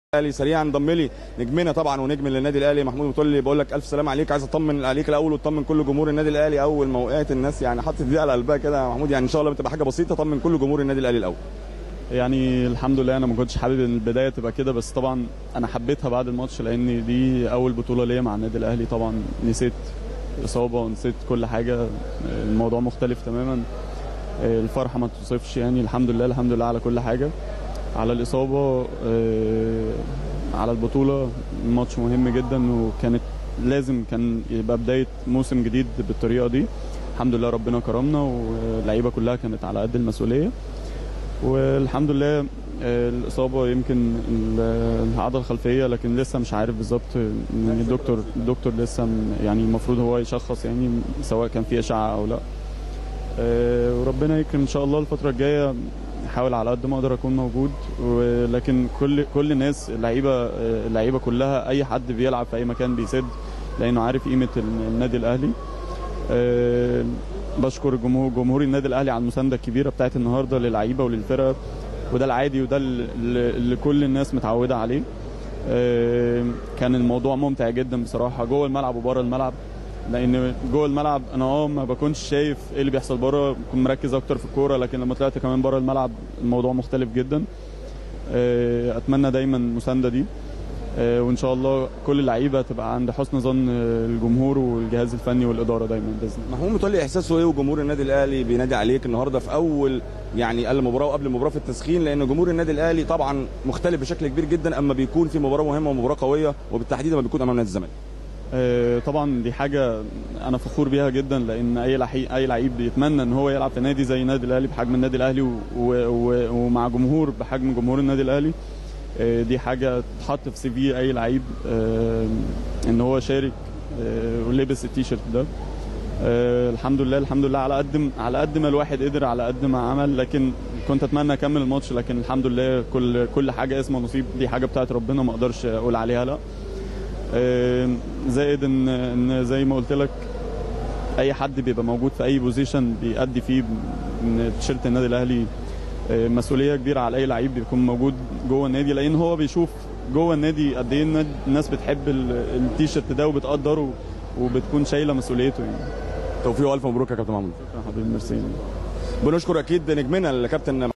الاهلي سريعا انضم لي نجمنا طبعا ونجم للنادي الاهلي محمود متولي بقول لك الف سلام عليك عايز اطمن عليك الاول وتطمن كل جمهور النادي الاهلي اول ما وقعت الناس يعني حطت دي على قلبها كده يا محمود يعني ان شاء الله بتبقى حاجه بسيطه طمن كل جمهور النادي الاهلي الاول يعني الحمد لله انا ما كنتش حابب ان البدايه تبقى كده بس طبعا انا حبيتها بعد الماتش لان دي اول بطوله ليا مع النادي الاهلي طبعا نسيت اصابه ونسيت كل حاجه الموضوع مختلف تماما الفرحه ما توصفش يعني الحمد لله الحمد لله على كل حاجه على الاصابه على البطوله ماتش مهم جدا وكانت لازم كان يبقى بدايه موسم جديد بالطريقه دي الحمد لله ربنا كرمنا واللعيبه كلها كانت على قد المسؤوليه والحمد لله الاصابه يمكن العضله الخلفيه لكن لسه مش عارف بالظبط الدكتور الدكتور لسه يعني المفروض هو يشخص يعني سواء كان في اشعه او لا وربنا يكرم ان شاء الله الفتره الجايه احاول على قد ما اقدر اكون موجود ولكن كل كل الناس اللعيبه اللعيبه كلها اي حد بيلعب في اي مكان بيسد لانه عارف قيمه النادي الاهلي أه بشكر جمهور جمهور النادي الاهلي على المسانده الكبيره بتاعت النهارده للعيبه وللفرقه وده العادي وده اللي كل الناس متعوده عليه أه كان الموضوع ممتع جدا بصراحه جوه الملعب وبره الملعب لان جوه الملعب انا اه ما بكونش شايف ايه اللي بيحصل بره بكون مركز اكتر في الكوره لكن لما طلعت كمان بره الملعب الموضوع مختلف جدا أه اتمنى دايما المسانده دي وان شاء الله كل اللعيبه تبقى عند حسن ظن الجمهور والجهاز الفني والاداره دايما باذن الله. محمود متولي احساسه ايه وجمهور النادي الاهلي بينادي عليك النهارده في اول يعني المباراه وقبل المباراه في التسخين لان جمهور النادي الاهلي طبعا مختلف بشكل كبير جدا اما بيكون في مباراه مهمه ومباراه قويه وبالتحديد لما بيكون امام نادي الزمالك. طبعا دي حاجه انا فخور بيها جدا لان اي لعيب اي لعيب بيتمنى ان هو يلعب في نادي زي النادي الاهلي بحجم النادي الاهلي و... و... ومع جمهور بحجم جمهور النادي الاهلي دي حاجه تحط في سي في اي لعيب ان هو شارك ولبس التيشيرت ده الحمد لله الحمد لله على قد على قد ما الواحد قدر على قد ما عمل لكن كنت اتمنى اكمل الماتش لكن الحمد لله كل كل حاجه اسمها نصيب دي حاجه بتاعت ربنا ما اقدرش اقول عليها لا زائد ان ان زي ما قلت لك اي حد بيبقى موجود في اي بوزيشن بيأدي فيه ان تيشيرت النادي الاهلي مسؤوليه كبيره على اي لعيب بيكون موجود جوه النادي لان هو بيشوف جوه النادي قد ايه الناس بتحب التيشيرت ده وبتقدره وبتكون شايله مسؤوليته يعني توفيق والف مبروك يا كابتن محمود شكرا حبيبي ميرسي بنشكر اكيد نجمنا الكابتن